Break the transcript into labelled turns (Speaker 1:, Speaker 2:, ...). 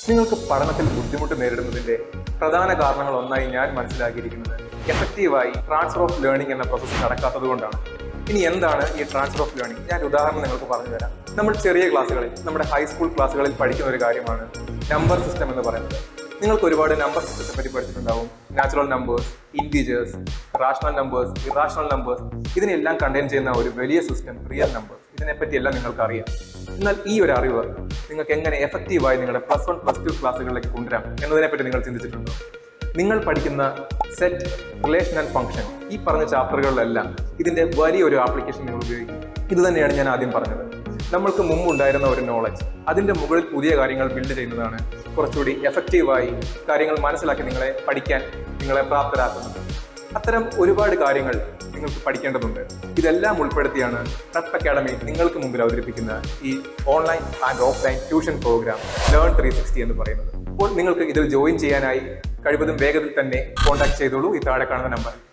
Speaker 1: നിങ്ങൾക്ക് പഠനത്തിൽ ബുദ്ധിമുട്ട് നേരിടുന്നതിന്റെ പ്രധാന കാരണങ്ങൾ ഒന്നായി ഞാൻ മനസ്സിലാക്കിയിരിക്കുന്നത് എഫക്റ്റീവായി ട്രാൻസ്ഫർ ഓഫ് ലേണിംഗ് എന്ന പ്രോസസ്സ് നടക്കാത്തത് കൊണ്ടാണ് ഇനി എന്താണ് ഈ ട്രാൻസ്ഫർ ഓഫ് ലേണിംഗ് ഞാൻ ഒരു ഉദാഹരണം നിങ്ങൾക്ക് പറഞ്ഞു തരാം നമ്മൾ ചെറിയ ക്ലാസ്സുകളിൽ നമ്മുടെ ഹൈസ്കൂൾ ക്ലാസ്സുകളിൽ പഠിക്കുന്ന ഒരു കാര്യമാണ് നമ്പർ സിസ്റ്റം എന്ന് പറയുന്നത് നിങ്ങൾക്ക് ഒരുപാട് നമ്പർ സിസ്റ്റത്തെ പറ്റി പഠിച്ചിട്ടുണ്ടാവും natural numbers integers rational numbers irrational numbers ഇതിനെല്ലാം കണ്ടെയ്ൻ ചെയ്യുന്ന ഒരു വലിയ സിസ്റ്റം റിയൽ നമ്പേഴ്സ് ഇതിനെപ്പറ്റി എല്ലാം നിങ്ങൾക്ക് അറിയാം എന്നാൽ ഈ ഒരു അറിവ് നിങ്ങൾക്ക് എങ്ങനെ എഫക്റ്റീവായി നിങ്ങളുടെ പ്ലസ് വൺ പ്ലസ് ടു ക്ലാസ്സുകളിലേക്ക് കൊണ്ടുവരാം എന്നതിനെപ്പറ്റി നിങ്ങൾ ചിന്തിച്ചിട്ടുണ്ടോ നിങ്ങൾ പഠിക്കുന്ന സെറ്റ് റിലേഷൻ ആൻഡ് ഫംഗ്ഷൻ ഈ പറഞ്ഞ ചാപ്റ്ററുകളിലെല്ലാം ഇതിന്റെ വലിയൊരു ആപ്ലിക്കേഷൻ നിങ്ങൾ ഉപയോഗിക്കും ഇത് തന്നെയാണ് ഞാൻ ആദ്യം പറഞ്ഞത് നമ്മൾക്ക് മുമ്പ് ഉണ്ടായിരുന്ന ഒരു നോളജ് അതിന്റെ മുകളിൽ പുതിയ കാര്യങ്ങൾ ബിൽഡ് ചെയ്യുന്നതാണ് കുറച്ചുകൂടി എഫക്റ്റീവായി കാര്യങ്ങൾ മനസ്സിലാക്കി നിങ്ങളെ പഠിക്കാൻ നിങ്ങളെ പ്രാപ്തരാക്കുന്നത് അത്തരം ഒരുപാട് കാര്യങ്ങൾ നിങ്ങൾക്ക് പഠിക്കേണ്ടതുണ്ട് ഇതെല്ലാം ഉൾപ്പെടുത്തിയാണ് പ്രപ്പ് അക്കാഡമി നിങ്ങൾക്ക് മുമ്പിൽ അവതരിപ്പിക്കുന്ന ഈ online and offline tuition programme learn three sixty എന്ന് പറയുന്നത് അപ്പോൾ നിങ്ങൾക്ക് ഇതിൽ ജോയിൻ ചെയ്യാനായി കഴിവതും വേഗത്തിൽ തന്നെ കോൺടാക്ട് ചെയ്തോളൂ ഈ താഴെ കാണുന്ന നമ്പർ